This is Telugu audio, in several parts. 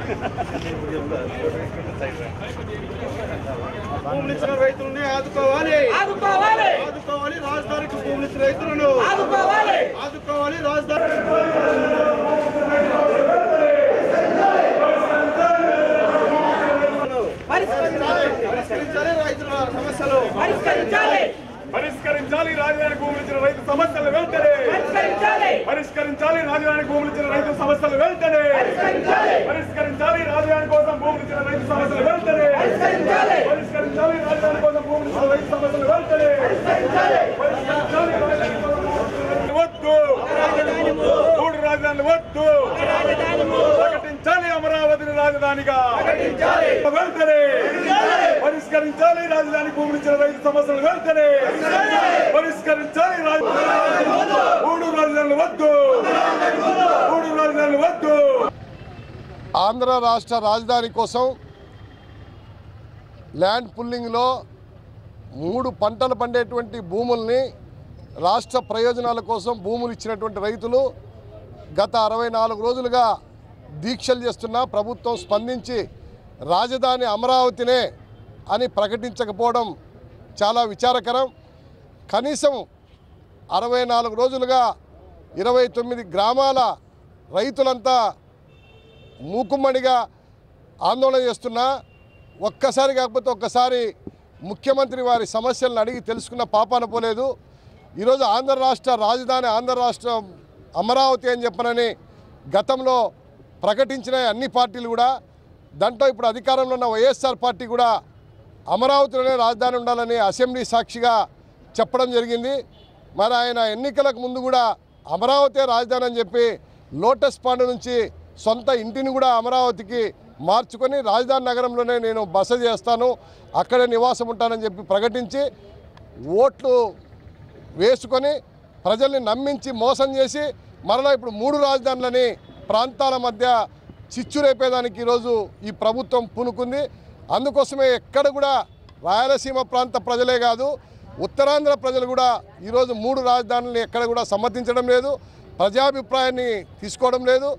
భూములు ఇచ్చిన రైతులని ఆదుకోవాలి ఆదుకోవాలి ఆదుకోవాలి రాజధానికి భూములు ఇచ్చిన రైతులను ఆదుకోవాలి ఆదుకోవాలి రాజధాని పరిష్కరించాలి పరిష్కరించాలి రైతుల సమస్యలు పరిష్కరించాలి పరిష్కరించాలి రాజధాని భూములు ఇచ్చిన రైతు సమస్యలు వెంటనే పరిష్కరించాలి పరిష్కరించాలి రాజధాని భూములు ఇచ్చిన రైతు సమస్యలు వెంటనే పరిష్కరించాలి పరిష్కరించాలి రాజధాని కోసం భూములు ఇచ్చిన రైతు సమస్యలు వెంటనే పరిష్కరించాలి పరిష్కరించాలి రాజధాని కోసం భూములు ఇచ్చిన రైతు సమస్యలు వెంటనే పరిష్కరించాలి పరిష్కరించాలి రాజధాని కోసం భూములు ఇచ్చిన రైతు వద్దు మూడు రాజధానులు వద్దు ప్రకటించాలి అమరావతిని రాజధానిగా వెంటనే పరిష్కరించాలి రాజధాని భూములు ఇచ్చిన రైతు సమస్యలు వెంటనే పరిష్కరించాలి రాజ- మూడు రాజధానులు వద్దు మూడు రాజధానులు వద్దు ఆంధ్ర రాష్ట్ర రాజధాని కోసం ల్యాండ్ పుల్లింగ్లో మూడు పంటలు పండేటువంటి భూముల్ని రాష్ట్ర ప్రయోజనాల కోసం భూములు ఇచ్చినటువంటి రైతులు గత అరవై నాలుగు రోజులుగా దీక్షలు చేస్తున్నా ప్రభుత్వం స్పందించి రాజధాని అమరావతినే అని ప్రకటించకపోవడం చాలా విచారకరం కనీసం అరవై నాలుగు రోజులుగా ఇరవై తొమ్మిది గ్రామాల రైతులంతా మూకుమ్మడిగా ఆందోళన చేస్తున్నా ఒక్కసారి కాకపోతే ఒక్కసారి ముఖ్యమంత్రి వారి సమస్యలను అడిగి తెలుసుకున్న పాపాన పోలేదు ఈరోజు ఆంధ్ర రాష్ట్ర రాజధాని ఆంధ్ర రాష్ట్రం అమరావతి అని చెప్పనని గతంలో ప్రకటించిన అన్ని పార్టీలు కూడా దాంట్లో ఇప్పుడు అధికారంలో ఉన్న వైఎస్ఆర్ పార్టీ కూడా అమరావతిలోనే రాజధాని ఉండాలని అసెంబ్లీ సాక్షిగా చెప్పడం జరిగింది మరి ఆయన ఎన్నికలకు ముందు కూడా అమరావతి రాజధాని అని చెప్పి లోటస్ పాండ్ నుంచి సొంత ఇంటిని కూడా అమరావతికి మార్చుకొని రాజధాని నగరంలోనే నేను బస చేస్తాను అక్కడే నివాసం ఉంటానని చెప్పి ప్రకటించి ఓట్లు వేసుకొని ప్రజల్ని నమ్మించి మోసం చేసి మరలా ఇప్పుడు మూడు రాజధానులని ప్రాంతాల మధ్య చిచ్చు రేపేదానికి ఈరోజు ఈ ప్రభుత్వం పూనుకుంది అందుకోసమే ఎక్కడ కూడా రాయలసీమ ప్రాంత ప్రజలే కాదు ఉత్తరాంధ్ర ప్రజలు కూడా ఈరోజు మూడు రాజధానులని ఎక్కడ కూడా సమ్మతించడం లేదు ప్రజాభిప్రాయాన్ని తీసుకోవడం లేదు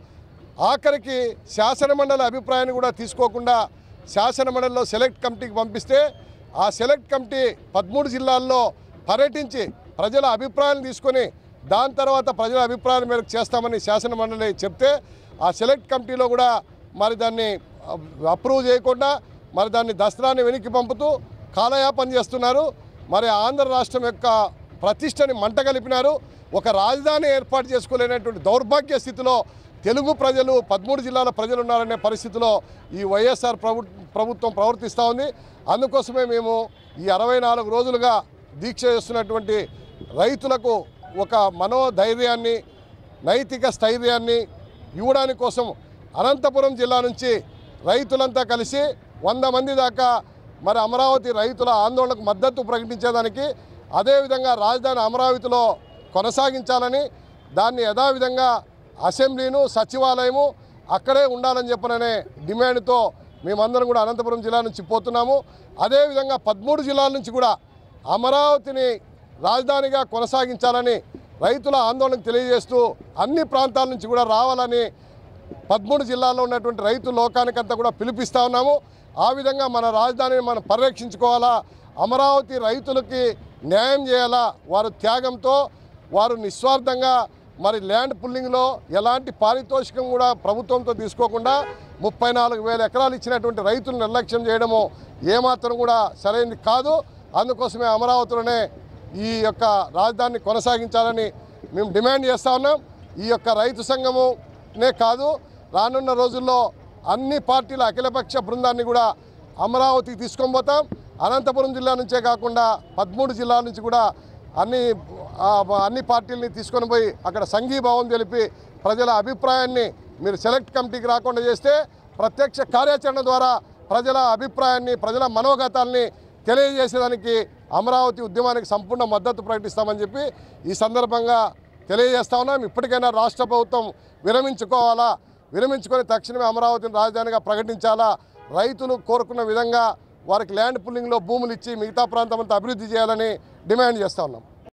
ఆఖరికి శాసనమండలి అభిప్రాయాన్ని కూడా తీసుకోకుండా శాసనమండలిలో సెలెక్ట్ కమిటీకి పంపిస్తే ఆ సెలెక్ట్ కమిటీ పదమూడు జిల్లాల్లో పర్యటించి ప్రజల అభిప్రాయాన్ని తీసుకొని దాని తర్వాత ప్రజల అభిప్రాయాల మేరకు చేస్తామని శాసనమండలి చెప్తే ఆ సెలెక్ట్ కమిటీలో కూడా మరి దాన్ని అప్రూవ్ చేయకుండా మరి దాన్ని దసరాన్ని వెనక్కి పంపుతూ కాలయాపన చేస్తున్నారు మరి ఆంధ్ర రాష్ట్రం యొక్క ప్రతిష్టని మంట కలిపినారు ఒక రాజధాని ఏర్పాటు చేసుకోలేనటువంటి దౌర్భాగ్య స్థితిలో తెలుగు ప్రజలు పదమూడు జిల్లాల ప్రజలు ఉన్నారనే పరిస్థితిలో ఈ వైఎస్ఆర్ ప్రభు ప్రభుత్వం ప్రవర్తిస్తూ ఉంది అందుకోసమే మేము ఈ అరవై నాలుగు రోజులుగా దీక్ష చేస్తున్నటువంటి రైతులకు ఒక మనోధైర్యాన్ని నైతిక స్థైర్యాన్ని ఇవ్వడానికి కోసం అనంతపురం జిల్లా నుంచి రైతులంతా కలిసి వంద మంది దాకా మరి అమరావతి రైతుల ఆందోళనకు మద్దతు ప్రకటించేదానికి అదేవిధంగా రాజధాని అమరావతిలో కొనసాగించాలని దాన్ని యథావిధంగా అసెంబ్లీను సచివాలయము అక్కడే ఉండాలని చెప్పననే డిమాండ్తో మేమందరం కూడా అనంతపురం జిల్లా నుంచి పోతున్నాము అదేవిధంగా పదమూడు జిల్లాల నుంచి కూడా అమరావతిని రాజధానిగా కొనసాగించాలని రైతుల ఆందోళనకు తెలియజేస్తూ అన్ని ప్రాంతాల నుంచి కూడా రావాలని పదమూడు జిల్లాల్లో ఉన్నటువంటి రైతు లోకానికంతా కూడా పిలిపిస్తా ఉన్నాము ఆ విధంగా మన రాజధానిని మనం పరిరక్షించుకోవాలా అమరావతి రైతులకి న్యాయం చేయాలా వారు త్యాగంతో వారు నిస్వార్థంగా మరి ల్యాండ్ పుల్లింగ్లో ఎలాంటి పారితోషికం కూడా ప్రభుత్వంతో తీసుకోకుండా ముప్పై నాలుగు వేల ఎకరాలు ఇచ్చినటువంటి రైతులు నిర్లక్ష్యం చేయడము ఏమాత్రం కూడా సరైనది కాదు అందుకోసమే అమరావతిలోనే ఈ యొక్క రాజధానిని కొనసాగించాలని మేము డిమాండ్ చేస్తా ఉన్నాం ఈ యొక్క రైతు సంఘమునే కాదు రానున్న రోజుల్లో అన్ని పార్టీల అఖిలపక్ష బృందాన్ని కూడా అమరావతికి తీసుకొని పోతాం అనంతపురం జిల్లా నుంచే కాకుండా పదమూడు జిల్లాల నుంచి కూడా అన్ని ఆ, అన్ని పార్టీలని తీసుకొని పోయి అక్కడ సంఘీభావం తెలిపి ప్రజల అభిప్రాయాన్ని మీరు సెలెక్ట్ కమిటీకి రాకుండా చేస్తే ప్రత్యక్ష కార్యాచరణ ద్వారా ప్రజల అభిప్రాయాన్ని ప్రజల మనోగతాల్ని తెలియజేసేదానికి అమరావతి ఉద్యమానికి సంపూర్ణ మద్దతు ప్రకటిస్తామని చెప్పి ఈ సందర్భంగా తెలియజేస్తా ఉన్నాం ఇప్పటికైనా రాష్ట్ర ప్రభుత్వం విరమించుకోవాలా విరమించుకొని తక్షణమే అమరావతిని రాజధానిగా ప్రకటించాలా రైతులు కోరుకున్న విధంగా వారికి ల్యాండ్ పుల్లింగ్లో భూములు ఇచ్చి మిగతా ప్రాంతం అంతా అభివృద్ధి చేయాలని డిమాండ్ చేస్తా ఉన్నాం